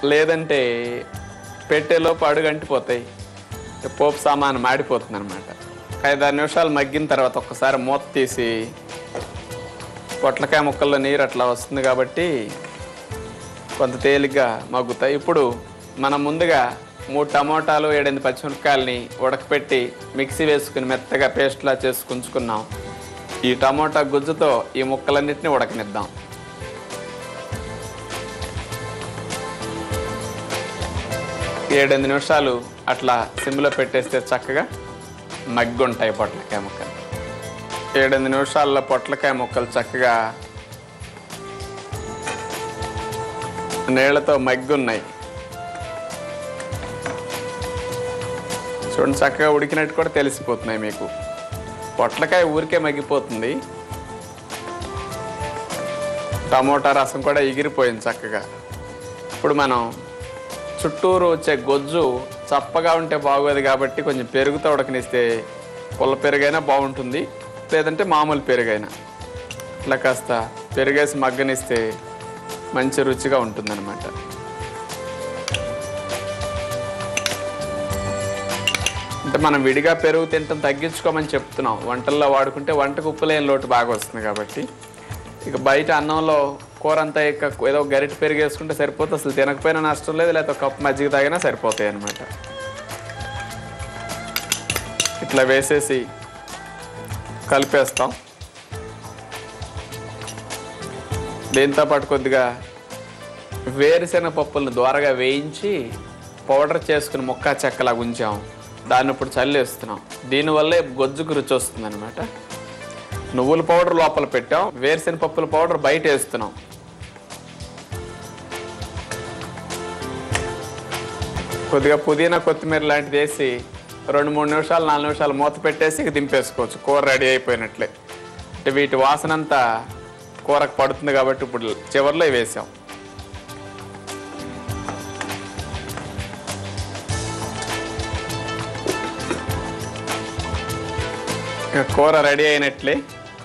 లేదంటే పెట్టేలోపు అడుగు అంటిపోతాయి పోపు సామాను మాడిపోతుంది అనమాట ఐదారు నిమిషాలు మగ్గిన తర్వాత ఒక్కసారి మూత తీసి పొట్లకాయ ముక్కల్లో నీరు అట్లా వస్తుంది కాబట్టి కొంత తేలిగ్గా మగ్గుతాయి ఇప్పుడు మనం ముందుగా మూడు టమోటాలు ఏడెనిమిది పచ్చిమిరపకాయలని ఉడకపెట్టి మిక్సీ వేసుకుని మెత్తగా పేస్ట్లా చేసి ఉంచుకున్నాం ఈ టమోటా గుజ్జుతో ఈ ముక్కలన్నిటిని ఉడకనిద్దాం ఏడెనిమిది నిమిషాలు అట్లా సిమ్లో పెట్టేస్తే చక్కగా మగ్గుంటాయి పొట్లకాయ ముక్కలు ఏడెనిమిది నిమిషాల్లో పొట్లకాయ ముక్కలు చక్కగా నీళ్లతో మగ్గున్నాయి చూడండి చక్కగా ఉడికినట్టు కూడా తెలిసిపోతున్నాయి మీకు పొట్లకాయ ఊరికే మగ్గిపోతుంది టమోటా రసం కూడా ఎగిరిపోయింది చక్కగా ఇప్పుడు మనం చుట్టూరు వచ్చే గొజ్జు చప్పగా ఉంటే బాగోదు కాబట్టి కొంచెం పెరుగుతో ఉడకనిస్తే పుల్ల పెరుగైనా బాగుంటుంది లేదంటే మామూలు పెరుగైనా ఇట్లా కాస్త పెరుగేసి మగ్గనిస్తే మంచి రుచిగా ఉంటుందన్నమాట అంటే మనం విడిగా పెరుగు తింటాం తగ్గించుకోమని చెప్తున్నాం వంటల్లో వాడుకుంటే వంటకు ఉప్పు లేని లోటు బాగా వస్తుంది కాబట్టి ఇక బయట అన్నంలో కూర అంతా ఇక ఏదో గరిటె పెరుగు వేసుకుంటే సరిపోతుంది అసలు తినకపోయినా నష్టం లేదు లేకపోతే ఒక కప్పు మజ్జిగ తాగినా సరిపోతాయి అన్నమాట ఇట్లా వేసేసి కలిపేస్తాం దీంతో పాటు కొద్దిగా వేరుశెనగ పప్పులను దోరగా వేయించి పౌడర్ చేసుకుని ముక్క చెక్కలాగా ఉంచాం దాన్ని ఇప్పుడు చల్లేస్తున్నాం దీనివల్లే గొజ్జుకు రుచి వస్తుంది అనమాట నువ్వుల పౌడర్ లోపల పెట్టాం వేరుశెనగ పప్పుల పౌడర్ బయట వేస్తున్నాం కొద్దిగా పుదీనా కొత్తిమీర లాంటిది వేసి రెండు మూడు నిమిషాలు నాలుగు నిమిషాలు మూత పెట్టేసి ఇక దింపేసుకోవచ్చు కూర రెడీ అయిపోయినట్లే అంటే వీటి వాసన అంతా కూరకు పడుతుంది కాబట్టి ఇప్పుడు చివరిలో వేసాం ఇక కూర రెడీ అయినట్లే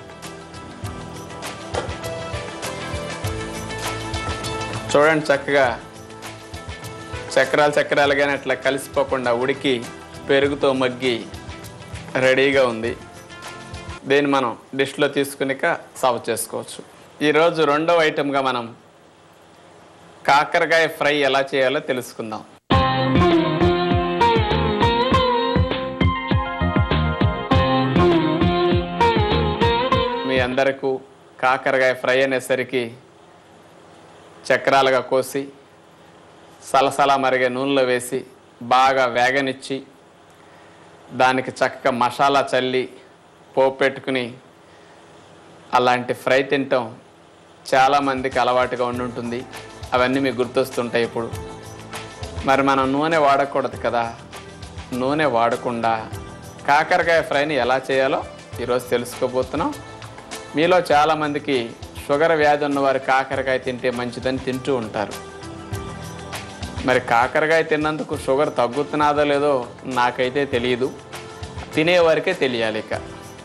చూడండి చక్కగా చక్రాలు చక్రాలుగానే అట్లా కలిసిపోకుండా ఉడికి పెరుగుతో మగ్గి రెడీగా ఉంది దీన్ని మనం డిష్లో తీసుకునిక సర్వ్ చేసుకోవచ్చు ఈరోజు రెండవ ఐటెంగా మనం కాకరకాయ ఫ్రై ఎలా చేయాలో తెలుసుకుందాం మీ అందరకు కాకరకాయ ఫ్రై అనేసరికి చక్రాలుగా కోసి సలసల మరిగే నూనెలో వేసి బాగా వేగనిచ్చి దానికి చక్కగా మసాలా చల్లి పోపు పెట్టుకుని అలాంటి ఫ్రై తినటం చాలామందికి అలవాటుగా ఉండుంటుంది అవన్నీ మీకు గుర్తొస్తుంటాయి ఇప్పుడు మరి మనం నూనె వాడకూడదు కదా నూనె వాడకుండా కాకరకాయ ఫ్రైని ఎలా చేయాలో ఈరోజు తెలుసుకోబోతున్నాం మీలో చాలామందికి షుగర్ వ్యాధి ఉన్నవారు కాకరకాయ తింటే మంచిదని తింటూ ఉంటారు మరి కాకరకాయ తిన్నందుకు షుగర్ తగ్గుతున్నదో లేదో నాకైతే తెలియదు తినేవారికే తెలియాలి ఇక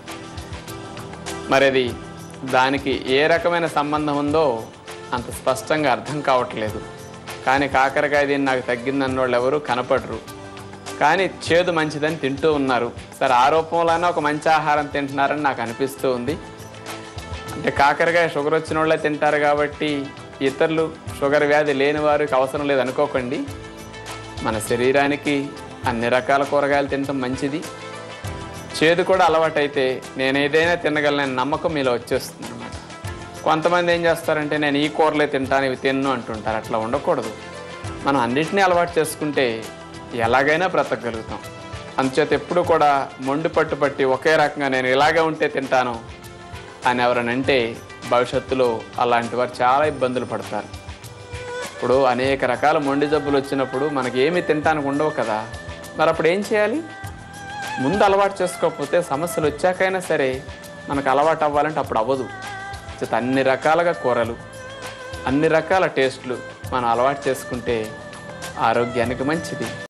మరి అది దానికి ఏ రకమైన సంబంధం ఉందో అంత స్పష్టంగా అర్థం కావట్లేదు కానీ కాకరకాయ దీన్ని నాకు తగ్గిందన్న వాళ్ళు ఎవరు కనపడరు కానీ చేదు మంచిదని తింటూ ఉన్నారు సరే ఆ రూపంలోనే ఒక మంచి ఆహారం తింటున్నారని నాకు అనిపిస్తూ ఉంది అంటే కాకరకాయ షుగర్ వచ్చిన వాళ్ళే తింటారు కాబట్టి ఇతరులు షుగర్ వ్యాధి లేని వారికి అవసరం లేదు అనుకోకండి మన శరీరానికి అన్ని రకాల కూరగాయలు తినటం మంచిది చేదు కూడా అలవాటైతే నేను ఏదైనా తినగలనని నమ్మకం మీలో వచ్చేస్తుంది అనమాట కొంతమంది ఏం చేస్తారంటే నేను ఈ కూరలే తింటాను ఇవి తిన్ను అంటుంటారు అట్లా ఉండకూడదు మనం అన్నిటినీ అలవాటు చేసుకుంటే ఎలాగైనా బ్రతకగలుగుతాం అందుచేత ఎప్పుడు కూడా మొండి పట్టు పట్టి ఒకే రకంగా నేను ఇలాగే ఉంటే తింటాను అని ఎవరనంటే భవిష్యత్తులో అలాంటి వారు చాలా ఇబ్బందులు పడతారు ఇప్పుడు అనేక రకాల మొండి జబ్బులు వచ్చినప్పుడు మనకి ఏమి తినటానికి ఉండవు కదా మరి అప్పుడు ఏం చేయాలి ముందు అలవాటు చేసుకోకపోతే సమస్యలు వచ్చాకైనా సరే మనకు అలవాటు అవ్వాలంటే అప్పుడు అవ్వదు చేత అన్ని రకాలుగా కూరలు అన్ని రకాల టేస్ట్లు మనం అలవాటు చేసుకుంటే ఆరోగ్యానికి మంచిది